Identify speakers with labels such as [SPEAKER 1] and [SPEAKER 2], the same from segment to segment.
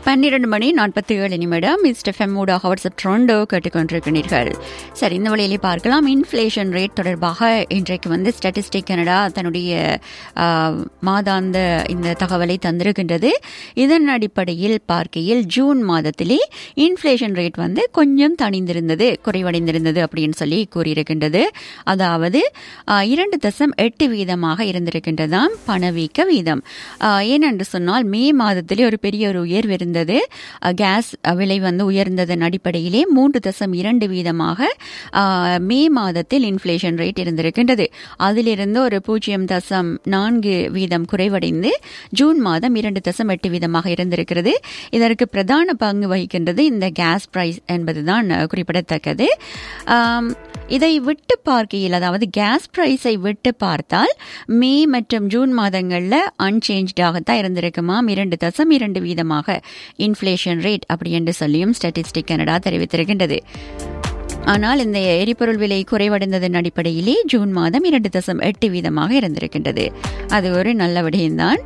[SPEAKER 1] பன்னிரண்டு மணி நாற்பத்தி ஏழு நிமிடம் மிஸ்டர் ஃபெம்மோட வாட்ஸ்அப் ட்ரோண்டோ கேட்டுக்கொண்டிருக்கிறீர்கள் சரி இந்த வழியிலே பார்க்கலாம் இன்ஃப்ளேஷன் ரேட் தொடர்பாக இன்றைக்கு வந்து ஸ்டாட்டிஸ்டிக் கனடா தன்னுடைய ஆ, மாதாந்த இந்த தகவலை தந்திருக்கின்றது இதன் அடிப்படையில் பார்க்கையில் ஜூன் மாதத்திலே இன்ஃப்ளேஷன் ரேட் வந்து கொஞ்சம் தணிந்திருந்தது குறைவடைந்திருந்தது அப்படின்னு சொல்லி கூறியிருக்கின்றது அதாவது ஆ, இரண்டு தசம் எட்டு வீதமாக இருந்திருக்கின்றதாம் பணவீக்க வீதம் ஆ, ஏனென்று சொன்னால் மே மாதத்திலே ஒரு பெரிய ஒரு உயர்வு இருந்தது அ, கேஸ் அ, விலை வந்து உயர்ந்ததன் அடிப்படையிலே மூன்று தசம் இரண்டு வீதமாக ஆ, மே மாதத்தில் இன்ஃப்ளேஷன் ரேட் இருந்திருக்கின்றது அதிலிருந்து ஒரு பூஜ்ஜியம் தசம் நான்கு வீதம் குறைவடைந்து ஜூன் மாதம் இரண்டு தசம் எட்டு வீதமாக இருந்திருக்கிறது இதற்கு பிரதான பங்கு வகிக்கின்றது இந்த கேஸ் பிரைஸ் என்பதுதான் அ, குறிப்பிடத்தக்கது ஆம், இதை விட்டு பார்க்கையில் அதாவது கேஸ் பிரைஸை விட்டு பார்த்தால் மே மற்றும் ஜூன் மாதங்களில் அன்சேஞ்ச்டாகத்தான் இருந்திருக்குமாம் இரண்டு தசம் இரண்டு வீதமாக இன்ஃப்ளேஷன் ரேட் அப்படி என்று சொல்லியும் ஸ்டாட்டிஸ்டிக் கனடா தெரிவித்திருக்கின்றது ஆனால் இந்த எரிபொருள் விலை குறைவடைந்ததன் அடிப்படையிலே ஜூன் மாதம் இரண்டு தசம் எட்டு வீதமாக இருந்திருக்கின்றது அது ஒரு நல்ல விடயம்தான்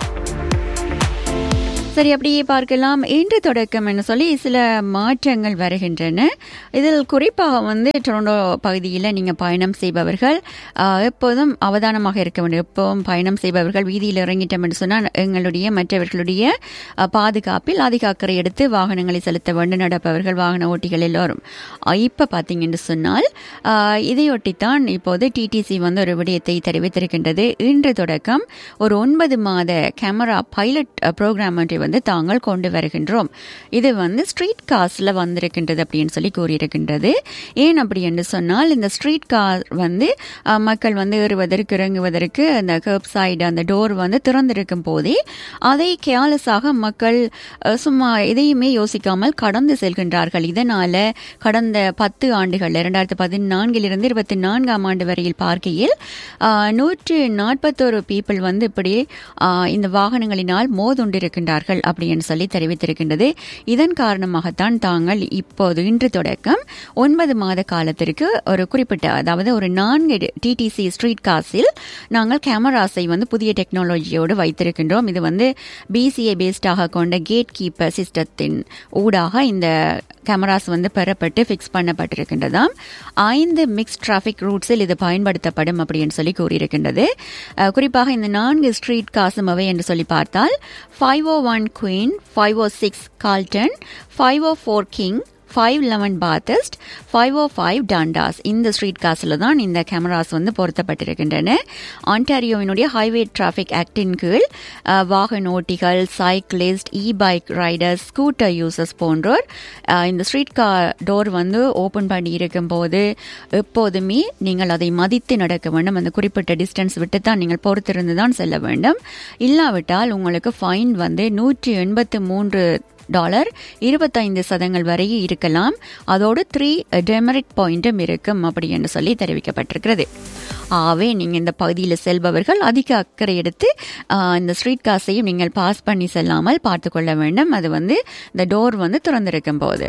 [SPEAKER 1] சரி அப்படியே பார்க்கலாம் இன்று தொடக்கம் என்று சொல்லி சில மாற்றங்கள் வருகின்றன இதில் குறிப்பாக வந்து டொரண்டோ பகுதியில் நீங்கள் பயணம் செய்பவர்கள் ஆஹ், எப்போதும் அவதானமாக இருக்க வேண்டும் எப்போதும் பயணம் செய்பவர்கள் வீதியில் இறங்கிட்டோம் என்று சொன்னால் எங்களுடைய மற்றவர்களுடைய ஆஹ், பாதுகாப்பில் அதிக அக்கறை எடுத்து வாகனங்களை செலுத்த வேண்டும் நடப்பவர்கள் வாகன ஓட்டிகள் எல்லோரும் இப்போ பார்த்தீங்கன்னு சொன்னால் ஆஹ், இதையொட்டித்தான் இப்போது டிடிசி வந்து ஒரு விடயத்தை தெரிவித்திருக்கின்றது இன்று தொடக்கம் ஒரு ஒன்பது மாத கேமரா பைலட் ப்ரோக்ராம் ஒன்றை வந்து தாங்கள் கொண்டு வருகின்றோம் இது வந்து ஸ்ட்ரீட் கார்ஸில் வந்திருக்கின்றது அப்படின்னு சொல்லி கூறியிருக்கின்றது ஏன் அப்படி என்று சொன்னால் இந்த ஸ்ட்ரீட் கார் வந்து அஹ், மக்கள் வந்து ஏறுவதற்கு இறங்குவதற்கு அந்த கர்ப் சைடு அந்த டோர் வந்து திறந்திருக்கும் போதே அதை கேர்லெஸ்ஸாக மக்கள் அஹ், சும்மா எதையுமே யோசிக்காமல் கடந்து செல்கின்றார்கள் இதனால கடந்த பத்து ஆண்டுகள் இரண்டாயிரத்தி பதினான்கிலிருந்து இருபத்தி நான்காம் ஆண்டு வரையில் பார்க்கையில் ஆஹ், நூற்று நாற்பத்தோரு பீப்புள் வந்து இப்படி ஆஹ், இந்த வாகனங்களினால் மோதுண்டிருக்கின்றார்கள் அப்படின்னு சொல்லி தெரிவித்திருக்கின்றது இதன் காரணமாகத்தான் தாங்கள் இப்போது இன்று தொடக்கம் ஒன்பது மாத காலத்திற்கு ஒரு குறிப்பிட்ட அதாவது ஒரு நான்கு டிடிசி ஸ்ட்ரீட் காசில் நாங்கள் கேமராஸை வந்து புதிய டெக்னாலஜியோடு வைத்திருக்கின்றோம் இது வந்து பிசிஏ பேஸ்டாக கொண்ட கேட் கீப்பர் சிஸ்டத்தின் ஊடாக இந்த கேமராஸ் வந்து பெறப்பட்டு ஃபிக்ஸ் பண்ணப்பட்டிருக்கின்றதாம் ஐந்து மிக்ஸ் டிராஃபிக் ரூட்ஸில் இது பயன்படுத்தப்படும் அப்படின்னு சொல்லி கூறியிருக்கின்றது அஹ், குறிப்பாக இந்த நான்கு ஸ்ட்ரீட் காசும் அவை என்று சொல்லி பார்த்தால் five oh one Queen five oh six Carlton five oh four King five eleven Bathurst five oh five Dundas இந்த ஸ்ட்ரீட் காசில் தான் இந்த கேமராஸ் வந்து பொருத்தப்பட்டிருக்கின்றன ஆன்டாரியோவினுடைய ஹைவே டிராஃபிக் ஆக்டின் கீழ் அஹ், வாகன ஓட்டிகள் cyclist e bike riders scooter users போன்றோர் அஹ், இந்த ஸ்ட்ரீட் கார் டோர் வந்து ஓப்பன் பண்ணி இருக்கும்போது எப்போதுமே நீங்கள் அதை மதித்து நடக்க வேண்டும் அந்த குறிப்பிட்ட டிஸ்டன்ஸ் விட்டு தான் நீங்கள் பொறுத்திருந்து தான் செல்ல வேண்டும் இல்லாவிட்டால் உங்களுக்கு ஃபைன் வந்து நூற்றி எண்பத்து மூன்று டாலர் இருபத்தைந்து சதங்கள் வரை இருக்கலாம் அதோடு த்ரீ டெமெரிட் பாயிண்ட்டும் இருக்கும் அப்படி என்று சொல்லி தெரிவிக்கப்பட்டிருக்கிறது ஆகவே நீங்கள் இந்த பகுதியில் செல்பவர்கள் அதிக அக்கறை எடுத்து ஆ, இந்த ஸ்ட்ரீட் காசையும் நீங்கள் பாஸ் பண்ணி செல்லாமல் பார்த்து கொள்ள வேண்டும் அது வந்து இந்த டோர் வந்து திறந்திருக்கும் போது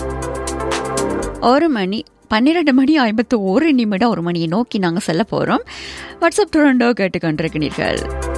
[SPEAKER 1] ஒரு மணி பன்னிரண்டு மணி ஐம்பத்து ஒரு நிமிடம் ஒரு மணியை நோக்கி நாங்கள் செல்ல போகிறோம் வாட்ஸ்அப் டொரண்டோ கேட்டுக்கொண்டிருக்கிறீர்கள்